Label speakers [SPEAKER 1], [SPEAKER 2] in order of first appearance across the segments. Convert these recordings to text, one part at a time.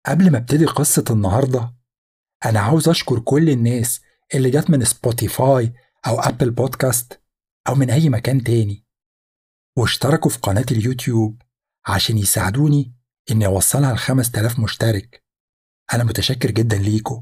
[SPEAKER 1] قبل ما ابتدي قصة النهاردة أنا عاوز أشكر كل الناس اللي جت من سبوتيفاي أو أبل بودكاست أو من أي مكان تاني واشتركوا في قناة اليوتيوب عشان يساعدوني إني أوصلها لخمس تلاف مشترك أنا متشكر جدا ليكم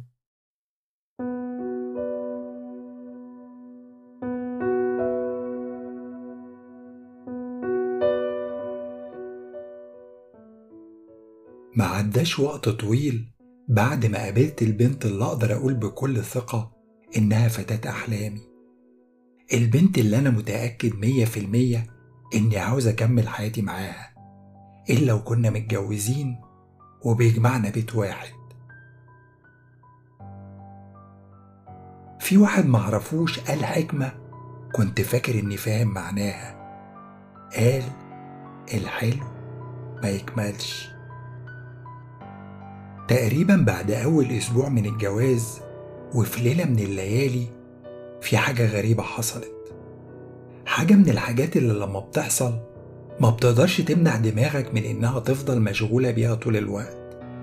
[SPEAKER 1] ما عداش وقت طويل بعد ما قابلت البنت اللي أقدر أقول بكل ثقة إنها فتاة أحلامي البنت اللي أنا متأكد مية في المية إني عاوز أكمل حياتي معاها إلا وكنا متجوزين وبيجمعنا بيت واحد في واحد معرفوش قال حكمة كنت فاكر إني فاهم معناها قال الحلو ما يكملش تقريبا بعد أول أسبوع من الجواز وفي ليلة من الليالي في حاجة غريبة حصلت حاجة من الحاجات اللي لما بتحصل ما بتقدرش تمنع دماغك من إنها تفضل مشغولة بيها طول الوقت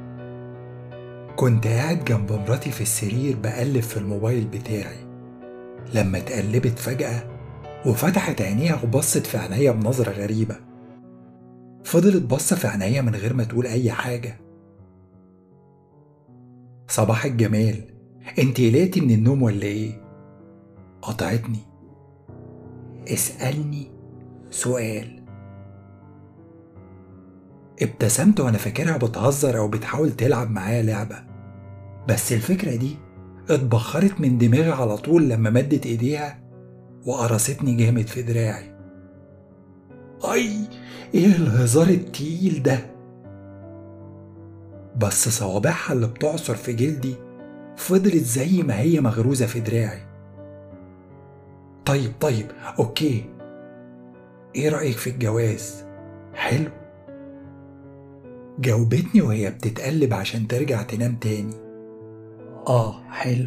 [SPEAKER 1] كنت قاعد جنب مراتي في السرير بقلب في الموبايل بتاعي لما اتقلبت فجأة وفتحت عينيها وبصت في عينيا بنظرة غريبة فضلت بصة في عينيا من غير ما تقول أي حاجة صباح الجمال انت قلقتي من النوم ولا ايه قطعتني اسألني سؤال ابتسمت وانا فاكرها بتهزر او بتحاول تلعب معايا لعبة بس الفكرة دي اتبخرت من دماغي على طول لما مدت ايديها وقرصتني جامد في دراعي اي ايه الهزار التقيل ده بس صوابعها اللي بتعصر في جلدي فضلت زي ما هي مغروزة في دراعي طيب طيب اوكي ايه رأيك في الجواز حلو جاوبتني وهي بتتقلب عشان ترجع تنام تاني اه حلو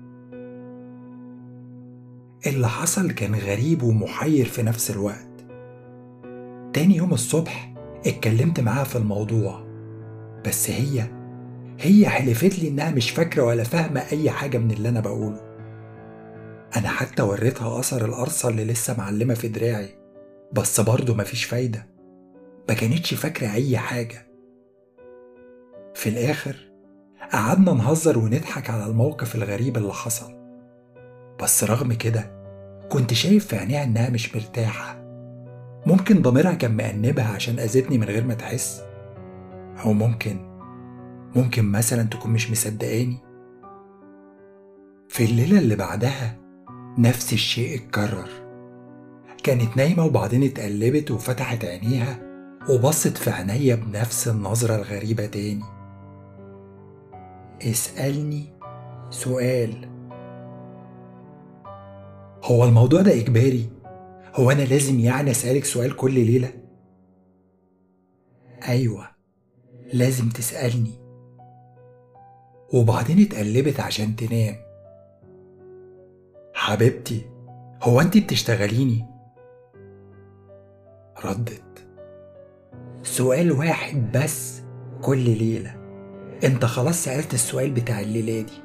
[SPEAKER 1] اللي حصل كان غريب ومحير في نفس الوقت تاني يوم الصبح اتكلمت معاها في الموضوع بس هي هي حلفت لي انها مش فاكره ولا فاهمه اي حاجه من اللي انا بقوله انا حتى وريتها اثر القرصه اللي لسه معلمه في دراعي بس برضه مفيش فايده ما كانتش فاكره اي حاجه في الاخر قعدنا نهزر ونضحك على الموقف الغريب اللي حصل بس رغم كده كنت شايف في عينيها انها مش مرتاحه ممكن ضميرها كان مأنبها عشان أذتني من غير ما تحس أو ممكن ممكن مثلا تكون مش مصدقاني في الليلة اللي بعدها نفس الشيء اتكرر كانت نايمة وبعدين اتقلبت وفتحت عينيها وبصت في عينيا بنفس النظرة الغريبة تاني اسألني سؤال هو الموضوع ده إجباري؟ هو أنا لازم يعني أسألك سؤال كل ليلة؟ أيوة لازم تسألني وبعدين اتقلبت عشان تنام حبيبتي هو انت بتشتغليني ردت سؤال واحد بس كل ليلة انت خلاص سألت السؤال بتاع الليلة دي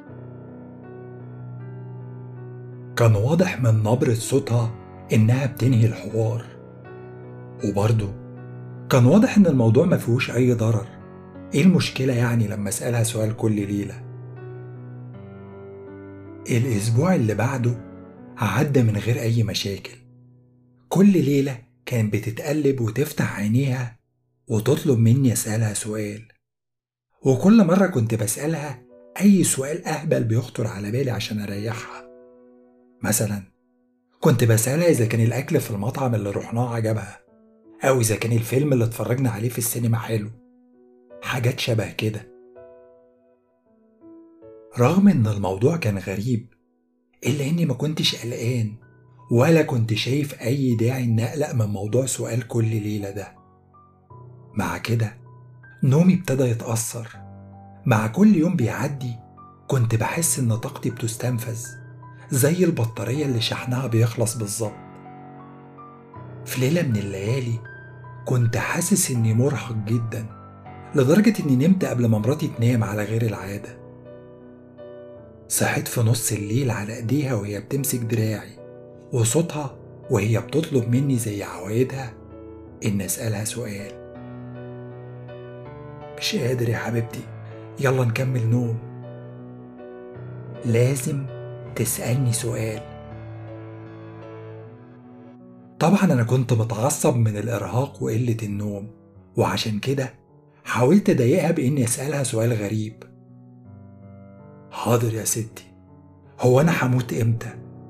[SPEAKER 1] كان واضح من نبرة صوتها إنها بتنهي الحوار وبرضه كان واضح إن الموضوع ما فيهوش أي ضرر إيه المشكلة يعني لما أسألها سؤال كل ليلة الأسبوع اللي بعده عدى من غير أي مشاكل كل ليلة كانت بتتقلب وتفتح عينيها وتطلب مني أسألها سؤال وكل مرة كنت بسألها أي سؤال أهبل بيخطر على بالي عشان أريحها مثلا كنت بسألها إذا كان الأكل في المطعم اللي رحناه عجبها أو إذا كان الفيلم اللي اتفرجنا عليه في السينما حلو حاجات شبه كده رغم إن الموضوع كان غريب إلا إني ما كنتش قلقان ولا كنت شايف أي داعي إني أقلق من موضوع سؤال كل ليلة ده مع كده نومي ابتدى يتأثر مع كل يوم بيعدي كنت بحس إن طاقتي بتستنفذ زي البطارية اللي شحنها بيخلص بالظبط في ليلة من الليالي كنت حاسس إني مرهق جدا لدرجة إني نمت قبل ما مراتي تنام على غير العادة صحيت في نص الليل على ايديها وهي بتمسك دراعي وصوتها وهي بتطلب مني زي عوايدها إن أسألها سؤال مش قادر يا حبيبتي يلا نكمل نوم لازم تسألني سؤال طبعا أنا كنت متعصب من الإرهاق وقلة النوم وعشان كده حاولت أضايقها بإني أسألها سؤال غريب حاضر يا ستي هو أنا هموت إمتى؟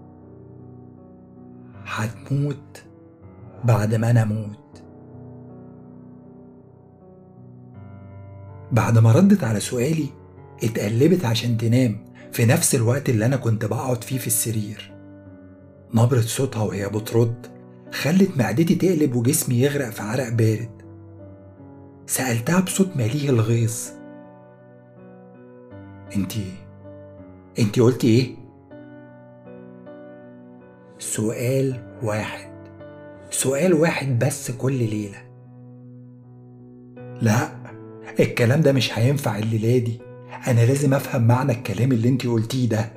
[SPEAKER 1] هتموت بعد ما أنا أموت بعد ما ردت على سؤالي اتقلبت عشان تنام في نفس الوقت اللي أنا كنت بقعد فيه في السرير نبرة صوتها وهي بترد خلت معدتي تقلب وجسمي يغرق في عرق بارد سألتها بصوت مليء الغيظ انتي انتي قلتي ايه؟ سؤال واحد سؤال واحد بس كل ليلة لا الكلام ده مش هينفع الليلة دي أنا لازم أفهم معنى الكلام اللي انتي قلتيه ده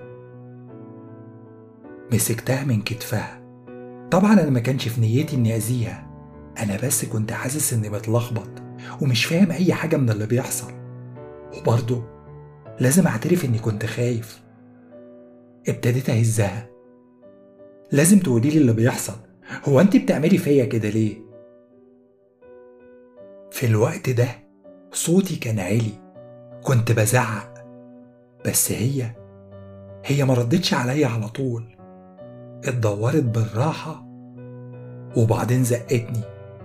[SPEAKER 1] مسكتها من كتفها طبعا أنا ما كانش في نيتي إني أذيها أنا بس كنت حاسس إني بتلخبط ومش فاهم أي حاجة من اللي بيحصل وبرضه لازم أعترف إني كنت خايف ابتديت أهزها لازم تقولي لي اللي بيحصل هو أنت بتعملي فيا كده ليه؟ في الوقت ده صوتي كان عالي كنت بزعق بس هي هي ما ردتش عليا على طول اتدورت بالراحة وبعدين زقتني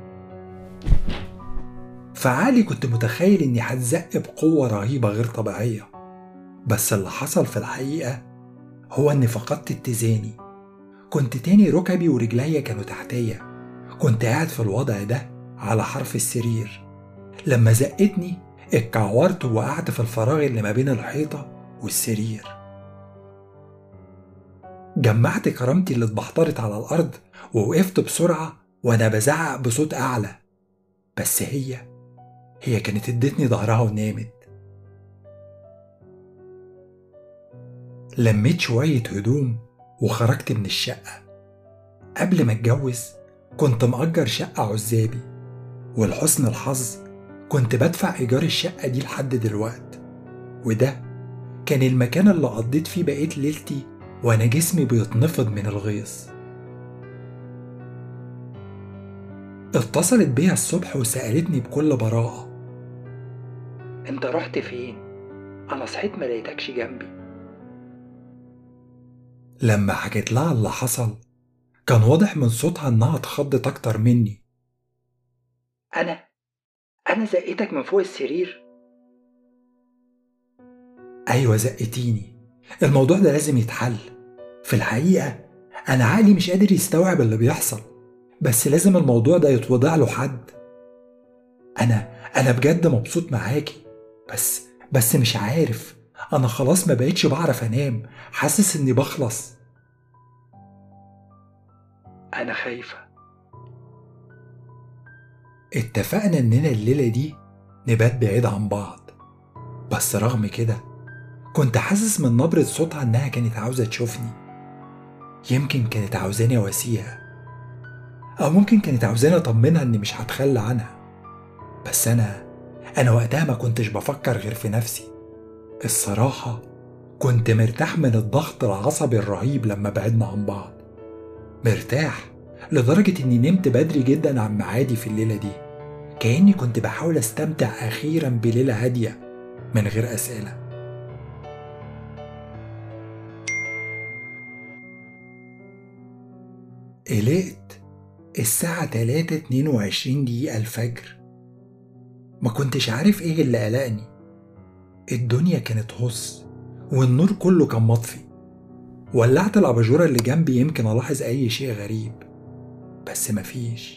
[SPEAKER 1] فعالي كنت متخيل اني هتزق بقوة رهيبة غير طبيعية بس اللي حصل في الحقيقة هو اني فقدت اتزاني كنت تاني ركبي ورجليا كانوا تحتيا كنت قاعد في الوضع ده على حرف السرير لما زقتني اتكعورت ووقعت في الفراغ اللي ما بين الحيطة والسرير جمعت كرامتي اللي اتبحترت على الأرض ووقفت بسرعة وأنا بزعق بصوت أعلى بس هي هي كانت ادتني ظهرها ونامت لميت شوية هدوم وخرجت من الشقة قبل ما اتجوز كنت مأجر شقة عزابي ولحسن الحظ كنت بدفع إيجار الشقة دي لحد دلوقت وده كان المكان اللي قضيت فيه بقية ليلتي وأنا جسمي بيتنفض من الغيظ اتصلت بيا الصبح وسألتني بكل براءة انت رحت فين؟ أنا صحيت ما لقيتكش جنبي لما حكيت لها اللي حصل كان واضح من صوتها إنها اتخضت أكتر مني أنا أنا زقتك من فوق السرير أيوة زقتيني الموضوع ده لازم يتحل في الحقيقة أنا عقلي مش قادر يستوعب اللي بيحصل بس لازم الموضوع ده يتوضع له حد أنا أنا بجد مبسوط معاكي بس بس مش عارف أنا خلاص ما بقتش بعرف أنام حاسس إني بخلص أنا خايفة اتفقنا إننا الليلة دي نبات بعيد عن بعض بس رغم كده كنت حاسس من نبرة صوتها إنها كانت عاوزة تشوفني يمكن كانت عاوزاني أواسيها أو ممكن كانت عاوزاني أطمنها إني مش هتخلى عنها بس أنا أنا وقتها ما كنتش بفكر غير في نفسي الصراحة كنت مرتاح من الضغط العصبي الرهيب لما بعدنا عن بعض مرتاح لدرجة إني نمت بدري جدا عن ميعادي في الليلة دي كأني كنت بحاول أستمتع أخيرا بليلة هادية من غير أسئلة قلقت الساعة 3 22 دقيقة الفجر ما كنتش عارف ايه اللي قلقني الدنيا كانت هص والنور كله كان مطفي ولعت الأباجورة اللي جنبي يمكن ألاحظ أي شيء غريب بس مفيش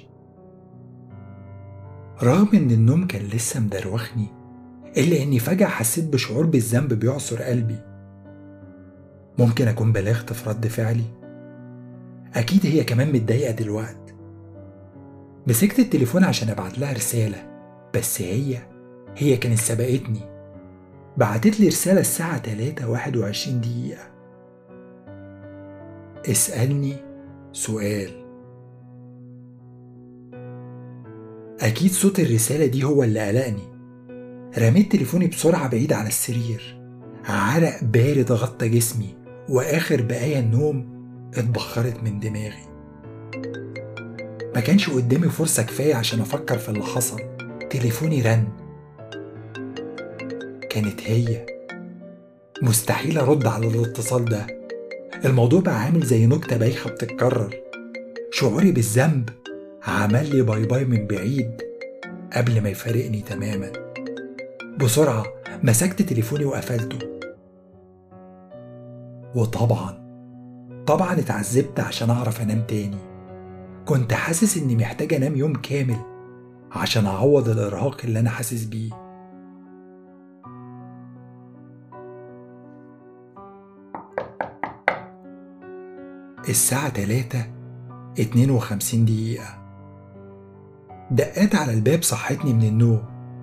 [SPEAKER 1] رغم إن النوم كان لسه مدروخني إلا إني فجأة حسيت بشعور بالذنب بيعصر قلبي ممكن أكون بلغت في رد فعلي أكيد هي كمان متضايقة دلوقت مسكت التليفون عشان أبعت لها رسالة بس هي هي كانت سبقتني بعتت لي رسالة الساعة 3 21 دقيقة اسألني سؤال أكيد صوت الرسالة دي هو اللي قلقني رميت تليفوني بسرعة بعيد عن السرير عرق بارد غطى جسمي وآخر بقايا النوم اتبخرت من دماغي ما كانش قدامي فرصة كفاية عشان أفكر في اللي حصل تليفوني رن كانت هي مستحيل أرد على الاتصال ده الموضوع بقى عامل زي نكتة بايخة بتتكرر شعوري بالذنب عمل لي باي باي من بعيد قبل ما يفارقني تماما بسرعة مسكت تليفوني وقفلته وطبعا طبعا اتعذبت عشان أعرف أنام تاني كنت حاسس إني محتاج أنام يوم كامل عشان أعوض الإرهاق اللي أنا حاسس بيه الساعة تلاتة اتنين وخمسين دقيقة دقات على الباب صحتني من النوم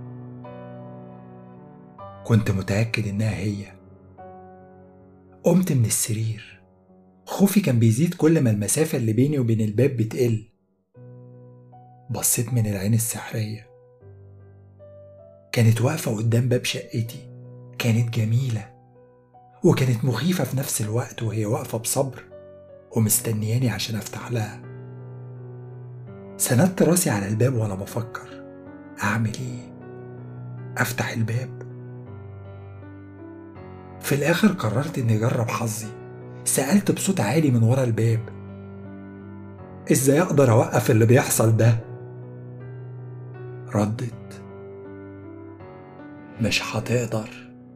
[SPEAKER 1] كنت متأكد إنها هي قمت من السرير خوفي كان بيزيد كل ما المسافة اللي بيني وبين الباب بتقل بصيت من العين السحرية كانت واقفة قدام باب شقتي كانت جميلة وكانت مخيفة في نفس الوقت وهي واقفة بصبر ومستنياني عشان أفتح لها سندت راسي على الباب وأنا بفكر أعمل إيه؟ أفتح الباب في الآخر قررت إني أجرب حظي سألت بصوت عالي من ورا الباب إزاي أقدر أوقف اللي بيحصل ده؟ ردت مش هتقدر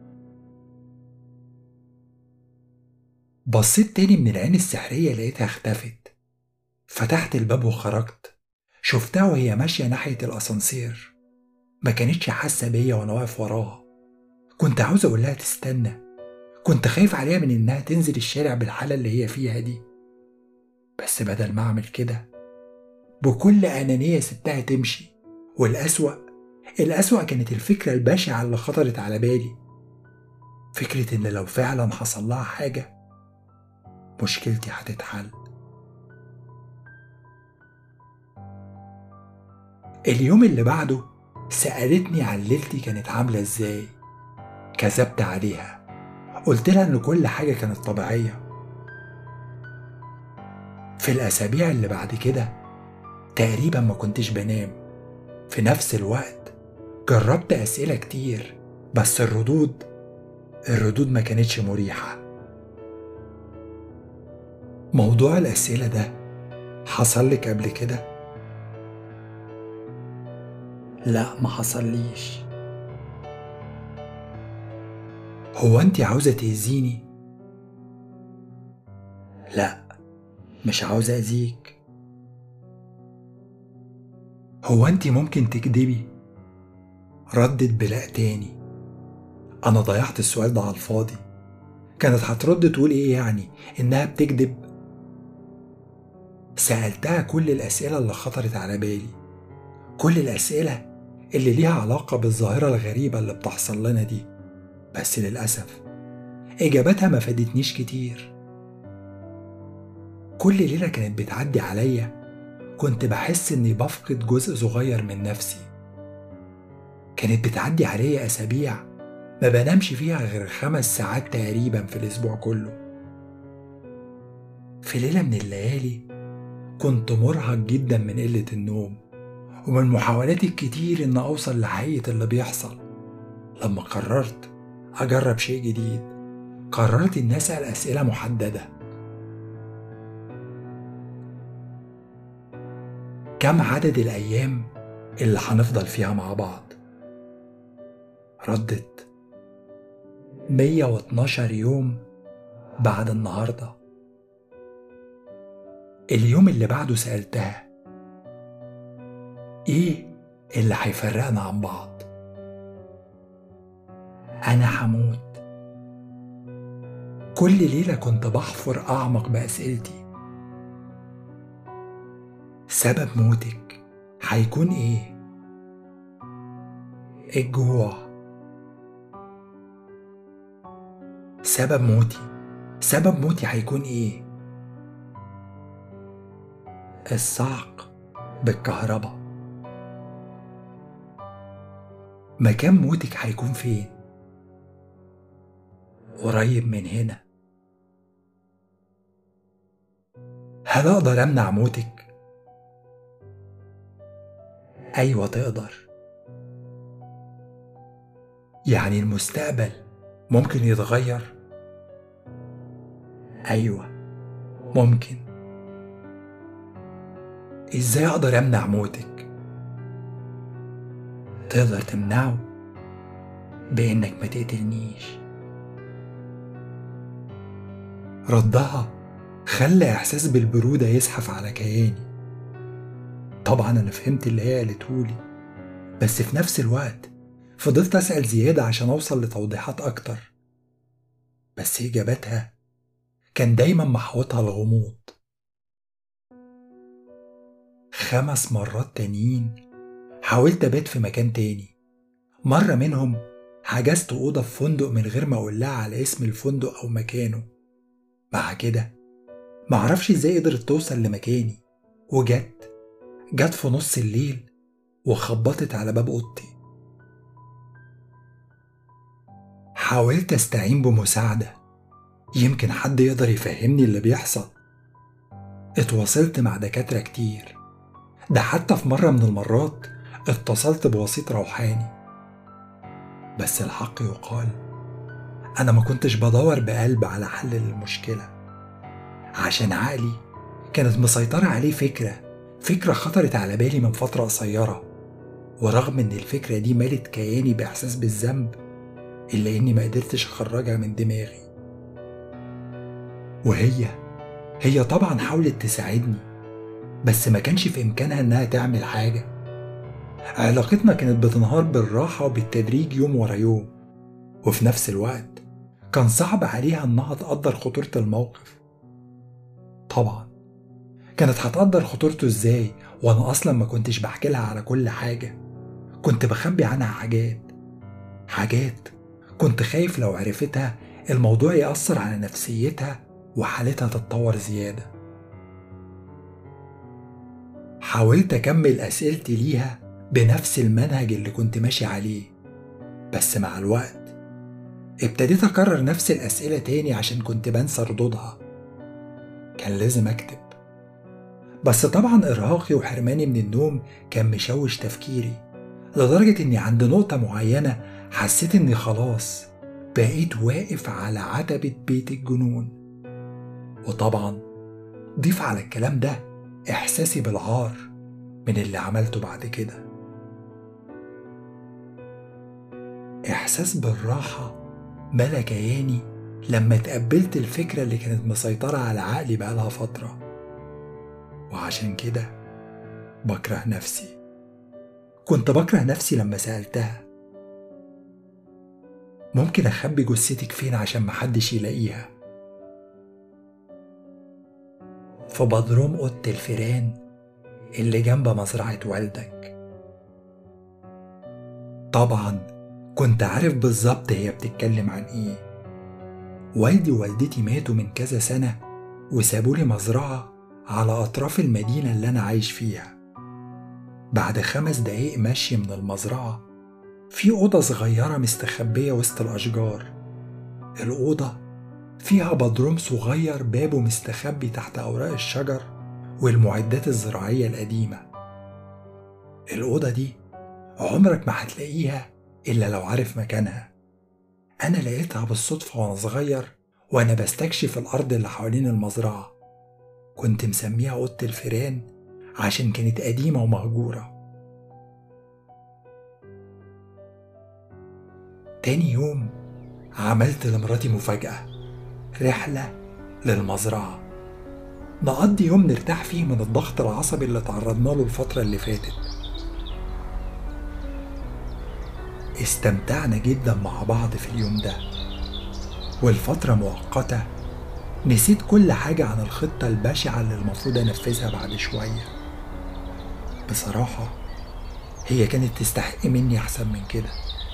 [SPEAKER 1] بصيت تاني من العين السحرية لقيتها اختفت فتحت الباب وخرجت شفتها وهي ماشية ناحية الأسانسير ما كانتش حاسة بيا وأنا واقف وراها كنت عاوز أقول لها تستنى كنت خايف عليها من إنها تنزل الشارع بالحالة اللي هي فيها دي بس بدل ما أعمل كده بكل أنانية سبتها تمشي والأسوأ الأسوأ كانت الفكرة البشعة اللي خطرت على بالي فكرة إن لو فعلا حصل لها حاجة مشكلتي هتتحل اليوم اللي بعده سألتني عن ليلتي كانت عاملة ازاي كذبت عليها قلت لها ان كل حاجة كانت طبيعية في الأسابيع اللي بعد كده تقريبا ما كنتش بنام في نفس الوقت جربت أسئلة كتير بس الردود الردود ما كانتش مريحة موضوع الأسئلة ده حصل لك قبل كده؟ لا ما حصليش هو انت عاوزة تأذيني؟ لا مش عاوزة أذيك هو انت ممكن تكدبي؟ ردت بلا تاني أنا ضيعت السؤال ده على الفاضي كانت هترد تقول إيه يعني إنها بتكذب سألتها كل الأسئلة اللي خطرت على بالي كل الأسئلة اللي ليها علاقة بالظاهرة الغريبة اللي بتحصل لنا دي بس للأسف إجاباتها ما فادتنيش كتير كل ليلة كانت بتعدي عليا كنت بحس إني بفقد جزء صغير من نفسي كانت بتعدي عليا أسابيع ما بنامش فيها غير خمس ساعات تقريبا في الأسبوع كله في ليلة من الليالي كنت مرهق جدا من قلة النوم ومن محاولاتي الكتير إن أوصل لحقيقة اللي بيحصل لما قررت أجرب شيء جديد قررت إني أسأل أسئلة محددة كم عدد الأيام اللي هنفضل فيها مع بعض ردت 112 يوم بعد النهارده اليوم اللي بعده سألتها إيه اللي هيفرقنا عن بعض؟ أنا هموت كل ليلة كنت بحفر أعمق بأسئلتي سبب موتك هيكون إيه؟ الجوع سبب موتي سبب موتي هيكون ايه الصعق بالكهرباء مكان موتك هيكون فين قريب من هنا هل اقدر امنع موتك ايوه تقدر يعني المستقبل ممكن يتغير ايوه ممكن ازاي اقدر امنع موتك تقدر تمنعه بانك ما تقتلنيش ردها خلى احساس بالبروده يزحف على كياني طبعا انا فهمت اللي هي قالتهولي بس في نفس الوقت فضلت اسال زياده عشان اوصل لتوضيحات اكتر بس اجاباتها كان دايما محوطها الغموض خمس مرات تانيين حاولت أبات في مكان تاني مرة منهم حجزت أوضة في فندق من غير ما أقول لها على اسم الفندق أو مكانه مع كده معرفش ازاي قدرت توصل لمكاني وجت جت في نص الليل وخبطت على باب اوضتي حاولت استعين بمساعدة يمكن حد يقدر يفهمني اللي بيحصل اتواصلت مع دكاترة كتير ده حتى في مرة من المرات اتصلت بوسيط روحاني بس الحق يقال أنا ما كنتش بدور بقلب على حل للمشكلة عشان عقلي كانت مسيطرة عليه فكرة فكرة خطرت على بالي من فترة قصيرة ورغم إن الفكرة دي مالت كياني بإحساس بالذنب إلا إني ما قدرتش أخرجها من دماغي وهي هي طبعا حاولت تساعدني بس ما كانش في إمكانها إنها تعمل حاجة علاقتنا كانت بتنهار بالراحة وبالتدريج يوم ورا يوم وفي نفس الوقت كان صعب عليها إنها تقدر خطورة الموقف طبعا كانت هتقدر خطورته إزاي وأنا أصلا ما كنتش بحكي لها على كل حاجة كنت بخبي عنها حاجات حاجات كنت خايف لو عرفتها الموضوع يأثر على نفسيتها وحالتها تتطور زيادة حاولت أكمل أسئلتي ليها بنفس المنهج اللي كنت ماشي عليه بس مع الوقت ابتديت أكرر نفس الأسئلة تاني عشان كنت بنسى ردودها كان لازم أكتب بس طبعا إرهاقي وحرماني من النوم كان مشوش تفكيري لدرجة إني عند نقطة معينة حسيت إني خلاص بقيت واقف على عتبة بيت الجنون وطبعا ضيف على الكلام ده إحساسي بالعار من اللي عملته بعد كده إحساس بالراحة ملا كياني لما تقبلت الفكرة اللي كانت مسيطرة على عقلي بقالها فترة وعشان كده بكره نفسي كنت بكره نفسي لما سألتها ممكن أخبي جثتك فين عشان محدش يلاقيها في بدروم أوضة الفيران اللي جنب مزرعة والدك طبعا كنت عارف بالظبط هي بتتكلم عن ايه والدي ووالدتي ماتوا من كذا سنة وسابولي مزرعة على أطراف المدينة اللي أنا عايش فيها بعد خمس دقايق مشي من المزرعة في أوضة صغيرة مستخبية وسط الأشجار الأوضة فيها بدروم صغير بابه مستخبي تحت أوراق الشجر والمعدات الزراعية القديمة الأوضة دي عمرك ما هتلاقيها إلا لو عارف مكانها أنا لقيتها بالصدفة وأنا صغير وأنا بستكشف الأرض اللي حوالين المزرعة كنت مسميها أوضة الفيران عشان كانت قديمة ومهجورة تاني يوم عملت لمراتي مفاجأة رحلة للمزرعة نقضي يوم نرتاح فيه من الضغط العصبي اللي تعرضنا له الفترة اللي فاتت استمتعنا جدا مع بعض في اليوم ده والفترة مؤقتة نسيت كل حاجة عن الخطة البشعة اللي المفروض أنفذها بعد شوية بصراحة هي كانت تستحق مني أحسن من كده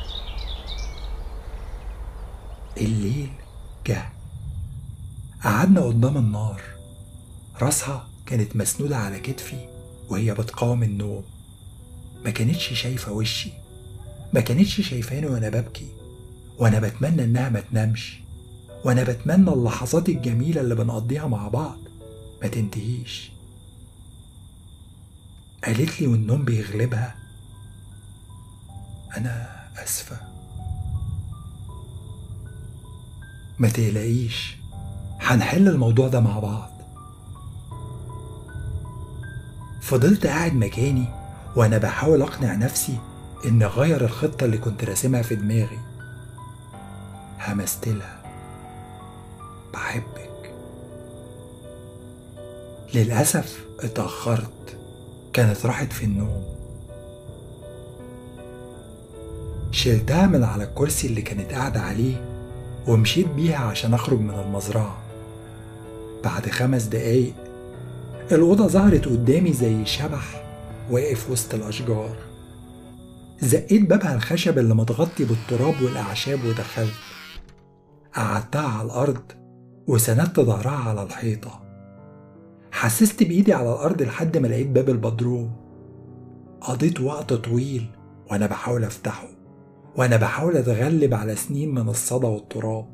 [SPEAKER 1] الليل جه قعدنا قدام النار راسها كانت مسنودة على كتفي وهي بتقاوم النوم ما كانتش شايفة وشي ما كانتش شايفاني وأنا ببكي وأنا بتمنى إنها ما تنامش وأنا بتمنى اللحظات الجميلة اللي بنقضيها مع بعض ما تنتهيش قالت لي والنوم بيغلبها أنا أسفة ما تقلقيش هنحل الموضوع ده مع بعض فضلت قاعد مكاني وأنا بحاول أقنع نفسي إن أغير الخطة اللي كنت راسمها في دماغي همستلها بحبك للأسف اتأخرت كانت راحت في النوم شلتها من على الكرسي اللي كانت قاعدة عليه ومشيت بيها عشان أخرج من المزرعة بعد خمس دقايق الأوضة ظهرت قدامي زي شبح واقف وسط الأشجار زقيت بابها الخشب اللي متغطي بالتراب والأعشاب ودخلت قعدتها على الأرض وسندت ظهرها على الحيطة حسست بإيدي على الأرض لحد ما لقيت باب البدروم قضيت وقت طويل وأنا بحاول أفتحه وأنا بحاول أتغلب على سنين من الصدى والتراب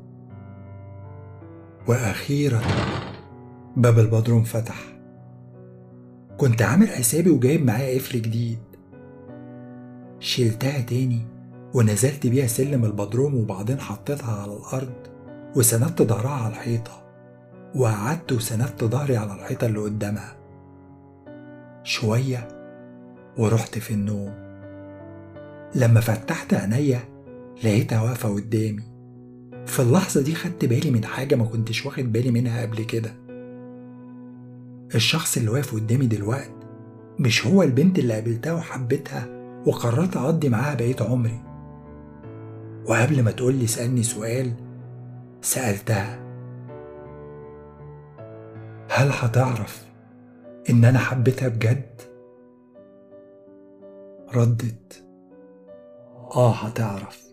[SPEAKER 1] وأخيرا باب البدروم فتح كنت عامل حسابي وجايب معايا قفل جديد شلتها تاني ونزلت بيها سلم البدروم وبعدين حطيتها على الأرض وسندت ظهرها على الحيطة وقعدت وسندت ظهري على الحيطة اللي قدامها شوية ورحت في النوم لما فتحت عينيا لقيتها واقفة قدامي في اللحظة دي خدت بالي من حاجة ما كنتش واخد بالي منها قبل كده الشخص اللي واقف قدامي دلوقتي مش هو البنت اللي قابلتها وحبيتها وقررت أقضي معاها بقية عمري وقبل ما تقولي اسألني سؤال سألتها هل هتعرف إن أنا حبيتها بجد؟ ردت آه هتعرف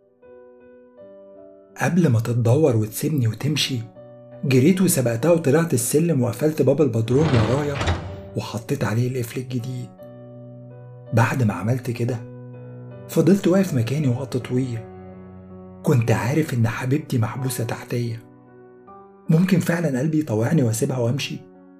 [SPEAKER 1] قبل ما تتدور وتسيبني وتمشي جريت وسبقتها وطلعت السلم وقفلت باب البدروم ورايا وحطيت عليه القفل الجديد بعد ما عملت كده فضلت واقف مكاني وقت طويل كنت عارف إن حبيبتي محبوسة تحتيا ممكن فعلا قلبي يطوعني واسيبها وامشي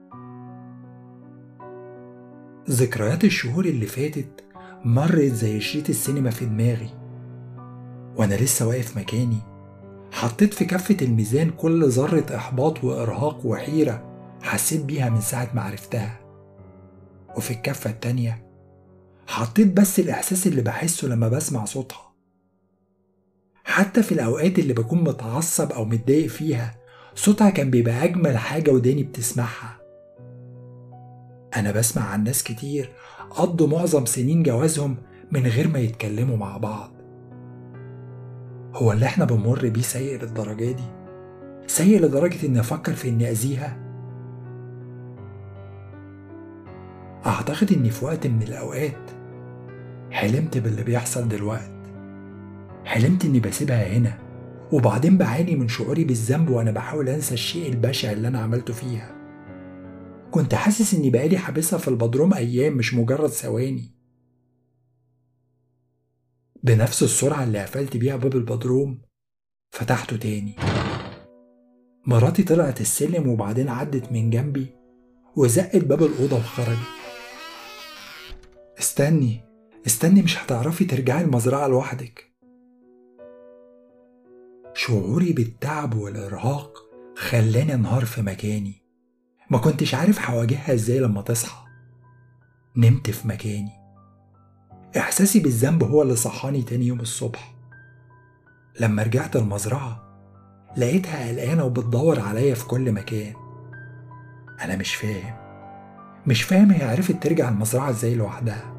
[SPEAKER 1] ذكريات الشهور اللي فاتت مرت زي شريط السينما في دماغي وانا لسه واقف مكاني حطيت في كفة الميزان كل ذرة إحباط وإرهاق وحيرة حسيت بيها من ساعة ما عرفتها وفي الكفة التانية حطيت بس الإحساس اللي بحسه لما بسمع صوتها حتى في الأوقات اللي بكون متعصب أو متضايق فيها صوتها كان بيبقى أجمل حاجة وداني بتسمعها أنا بسمع عن ناس كتير قضوا معظم سنين جوازهم من غير ما يتكلموا مع بعض هو اللي احنا بنمر بيه سيء للدرجة دي سيء لدرجة إني أفكر في إني أذيها أعتقد إني في وقت من الأوقات حلمت باللي بيحصل دلوقت حلمت إني بسيبها هنا وبعدين بعاني من شعوري بالذنب وأنا بحاول أنسى الشيء البشع اللي أنا عملته فيها كنت حاسس إني بقالي حابسها في البدروم أيام مش مجرد ثواني بنفس السرعة اللي قفلت بيها باب البدروم فتحته تاني مراتي طلعت السلم وبعدين عدت من جنبي وزقت باب الأوضة وخرجت استني استني مش هتعرفي ترجعي المزرعة لوحدك شعوري بالتعب والإرهاق خلاني انهار في مكاني ما كنتش عارف هواجهها ازاي لما تصحى نمت في مكاني إحساسي بالذنب هو اللي صحاني تاني يوم الصبح لما رجعت المزرعة لقيتها قلقانة وبتدور عليا في كل مكان أنا مش فاهم مش فاهم هي عرفت ترجع المزرعة ازاي لوحدها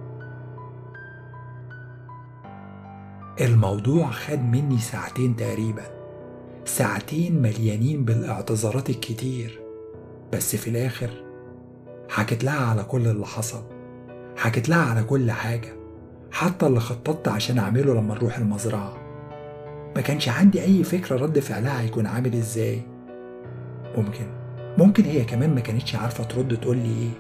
[SPEAKER 1] الموضوع خد مني ساعتين تقريبا ساعتين مليانين بالاعتذارات الكتير بس في الآخر حكيت لها على كل اللي حصل حكيت لها على كل حاجة حتى اللي خططت عشان أعمله لما نروح المزرعة ما كانش عندي أي فكرة رد فعلها هيكون عامل إزاي ممكن ممكن هي كمان ما كانتش عارفة ترد تقول لي إيه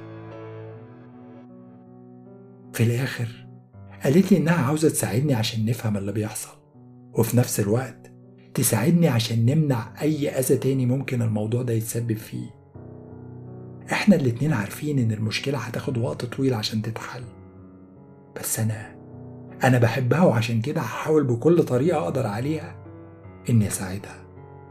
[SPEAKER 1] في الآخر قالت لي إنها عاوزة تساعدني عشان نفهم اللي بيحصل وفي نفس الوقت تساعدني عشان نمنع أي أذى تاني ممكن الموضوع ده يتسبب فيه إحنا الاتنين عارفين إن المشكلة هتاخد وقت طويل عشان تتحل بس أنا أنا بحبها وعشان كده هحاول بكل طريقة أقدر عليها إني أساعدها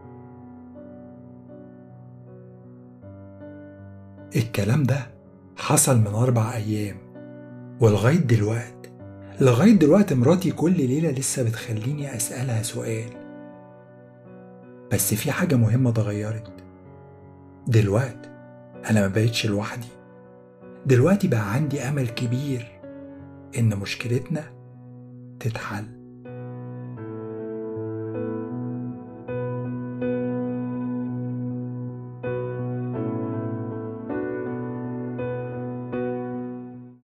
[SPEAKER 1] الكلام ده حصل من أربع أيام ولغاية دلوقت لغاية دلوقتي مراتي كل ليلة لسه بتخليني أسألها سؤال بس في حاجة مهمة اتغيرت دلوقتي أنا ما بقتش لوحدي دلوقتي بقى عندي أمل كبير إن مشكلتنا تتحل